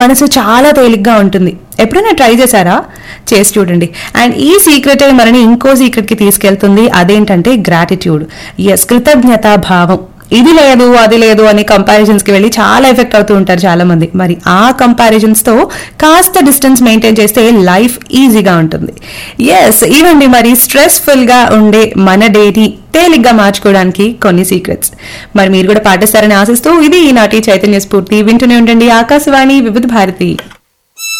మనసు చాలా తేలిగ్గా ఉంటుంది ఎప్పుడైనా ట్రై చేశారా చేసి చూడండి అండ్ ఈ సీక్రెట్ మనని ఇంకో సీక్రెట్ కి తీసుకెళ్తుంది అదేంటంటే గ్రాటిట్యూడ్ ఎస్ కృతజ్ఞతా భావం ఇది లేదు అది లేదు అని కంపారిజన్స్ కి వెళ్ళి చాలా ఎఫెక్ట్ అవుతూ ఉంటారు చాలా మంది మరి ఆ కంపారిజన్స్ తో కాస్త డిస్టెన్స్ మెయింటైన్ చేస్తే లైఫ్ ఈజీగా ఉంటుంది ఎస్ ఇవండి మరి స్ట్రెస్ఫుల్ గా ఉండే మన డేని తేలిగ్గా మార్చుకోవడానికి కొన్ని సీక్రెట్స్ మరి మీరు కూడా పాటిస్తారని ఆశిస్తూ ఇది ఈనాటి చైతన్య స్ఫూర్తి వింటూనే ఉండండి ఆకాశవాణి వివిధ భారతి